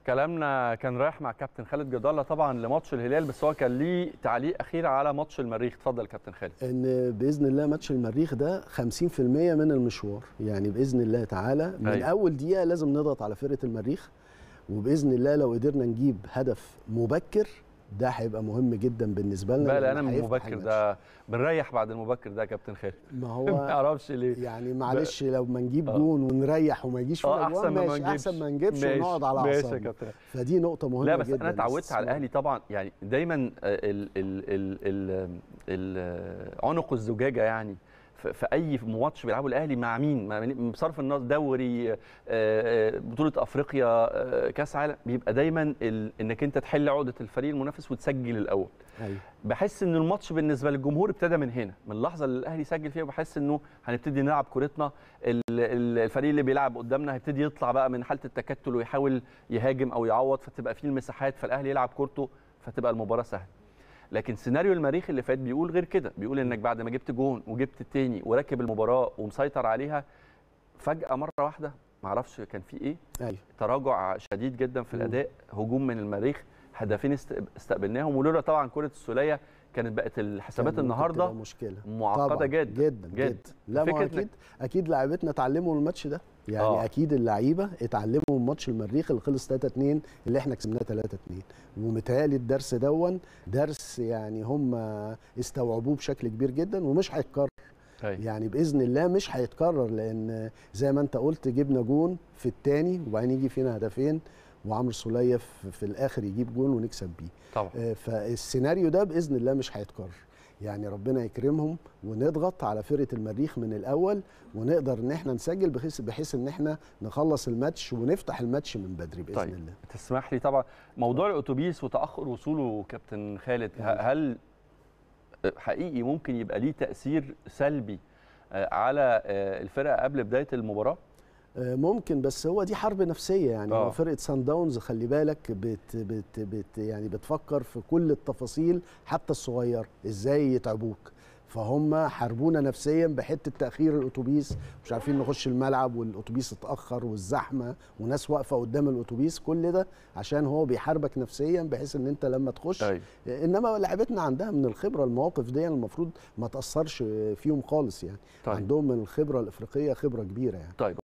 كلامنا كان رايح مع كابتن خالد جد الله طبعا لماتش الهلال بس هو كان ليه تعليق اخير على ماتش المريخ اتفضل كابتن خالد ان باذن الله ماتش المريخ ده 50% من المشوار يعني باذن الله تعالى من أيوة. اول دقيقه لازم نضغط على فرقه المريخ وباذن الله لو قدرنا نجيب هدف مبكر ده هيبقى مهم جدا بالنسبه لنا بقى لأن انا من هيفتح المبكر الماتش. ده بنريح بعد المبكر ده يا كابتن خالد ما ما هو اعرفش ليه يعني معلش لو ما نجيب آه. جون ونريح وما يجيش اه فينا احسن جوان ما ما ماشي نجيبش احسن ما نجيبش ماشي، ونقعد على ماشي يا اعصابنا كابتن فدي نقطه مهمه لا بس جدا انا اتعودت على الاستثمار. الاهلي طبعا يعني دايما ال ال ال ال ال ال عنق الزجاجه يعني في في اي ماتش بيلعبوا الاهلي مع مين مع مين؟ بصرف النظر دوري آه، آه، بطوله افريقيا آه، كاس عالم بيبقى دايما ال- انك انت تحل عقده الفريق المنافس وتسجل الاول ايوه بحس ان الماتش بالنسبه للجمهور ابتدى من هنا من اللحظه اللي الاهلي سجل فيها بحس انه هنبتدي نلعب كورتنا ال- ال- الفريق اللي بيلعب قدامنا هيبتدي يطلع بقى من حاله التكتل ويحاول يهاجم او يعوض فتبقى فيه المساحات فالاهلي يلعب كورته فتبقى المباراه سهله لكن سيناريو المريخ اللي فات بيقول غير كده بيقول انك بعد ما جبت جون وجبت التاني وراكب المباراه ومسيطر عليها فجاه مره واحده معرفش كان في ايه ايوه تراجع شديد جدا في مم. الاداء هجوم من المريخ هدفين است- استقبلناهم ولولا طبعا كره السوليه كانت بقت الحسابات كان ممكن النهارده تبقى مشكله معقده طبعاً، جدا جدا جدا. جدا لا ما هو فكرة اكيد اكيد لعيبتنا اتعلموا من الماتش ده يعني آه. آه. اكيد اللعيبه اتعلموا من ماتش المريخ اللي خلص 3 2 اللي احنا كسبناه 3 2 ومتهيألي الدرس دون درس يعني هم استوعبوه بشكل كبير جدا ومش هيتكرر أيوة. يعني باذن الله مش هيتكرر لان زي ما انت قلت جبنا جون في الثاني وبعدين يجي فينا هدفين وعمرو سوليه في, في الاخر يجيب جون ونكسب بيه طبعا آه، فالسيناريو ده باذن الله مش هيتكرر يعني ربنا يكرمهم ونضغط على فرقه المريخ من الاول ونقدر ان احنا نسجل بحيث بحيث ان احنا نخلص الماتش ونفتح الماتش من بدري باذن طيب. الله تسمح لي طبعا موضوع الاتوبيس وتاخر وصوله كابتن خالد ه- هل حقيقي ممكن يبقى ليه تاثير سلبي آه، على آه، الفرقه قبل بدايه المباراه آه، ممكن بس هو دي حرب نفسيه يعني آه. هو فرقه سان داونز خلي بالك بت بت بت يعني بتفكر في كل التفاصيل حتى الصغير ازاي يتعبوك فهم حاربونا نفسيا بحته تاخير الاتوبيس مش عارفين نخش الملعب والاتوبيس اتاخر والزحمه وناس واقفه قدام الاتوبيس كل ده عشان هو بيحاربك نفسيا بحيث ان انت لما تخش أيوة. انما لعيبتنا عندها من الخبره المواقف دي المفروض ما تاثرش فيهم خالص يعني طيب. عندهم من الخبره الافريقيه خبره كبيره يعني طيب